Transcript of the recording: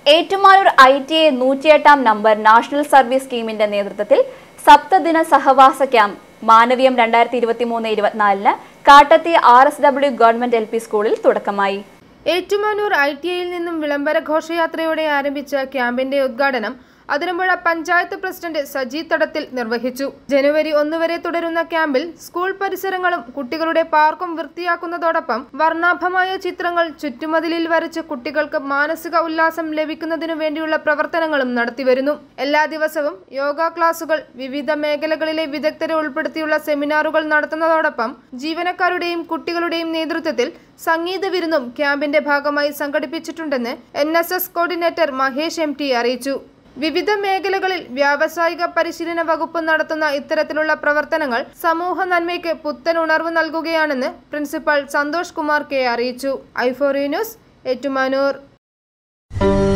Ettumanoor I T I നൂറ്റിയെട്ടാം number national service സ്കീമിന്റെ നേതൃത്വത്തിൽ സപ്തദിന സഹവാസ ക്യാമ്പ് മാനവീയം രണ്ടായിരത്തി ഇരുപത്തി മൂന്ന് ഇരുപത്തിനാലിന് Kattathi R S W government L P സ്കൂളിൽ തുടക്കമായി ഏറ്റുമാനൂർ ഐ ടി ഐയിൽ നിന്നും വിളംബര ഘോഷയാത്രയോടെ ആരംഭിച്ച ക്യാമ്പിന്റെ ഉദ്ഘാടനം അതിരമ്പുഴ പഞ്ചായത്ത് പ്രസിഡന്റ് സജി തടത്തിൽ നിർവഹിച്ചു ജനുവരി ഒന്ന് വരെ തുടരുന്ന ക്യാമ്പിൽ സ്കൂൾ പരിസരങ്ങളും കുട്ടികളുടെ പാർക്കും വൃത്തിയാക്കുന്നതോടൊപ്പം വർണ്ണാഭമായ ചിത്രങ്ങൾ ചുറ്റുമതിലിൽ വരച്ച് കുട്ടികൾക്ക് മാനസിക ഉല്ലാസം ലഭിക്കുന്നതിനു വേണ്ടിയുള്ള പ്രവർത്തനങ്ങളും നടത്തിവരുന്നു എല്ലാ ദിവസവും യോഗ ക്ലാസുകൾ വിവിധ മേഖലകളിലെ വിദഗ്ധരെ ഉൾപ്പെടുത്തിയുള്ള സെമിനാറുകൾ നടത്തുന്നതോടൊപ്പം ജീവനക്കാരുടെയും കുട്ടികളുടെയും നേതൃത്വത്തിൽ സംഗീത വിരുന്നും ക്യാമ്പിന്റെ ഭാഗമായി സംഘടിപ്പിച്ചിട്ടുണ്ടെന്ന് N S S coordinator Mahesh M T അറിയിച്ചു വിവിധ മേഖലകളിൽ വ്യാവസായിക പരിശീലന വകുപ്പ് നടത്തുന്ന ഇത്തരത്തിലുള്ള പ്രവർത്തനങ്ങൾ സമൂഹ നന്മയ്ക്ക് പുത്തൻ ഉണർവ് നൽകുകയാണെന്ന് പ്രിൻസിപ്പൽ സന്തോഷ് കുമാർ കെ അറിയിച്ചു ഐഫോറി ന്യൂസ് ഏറ്റുമാനൂർ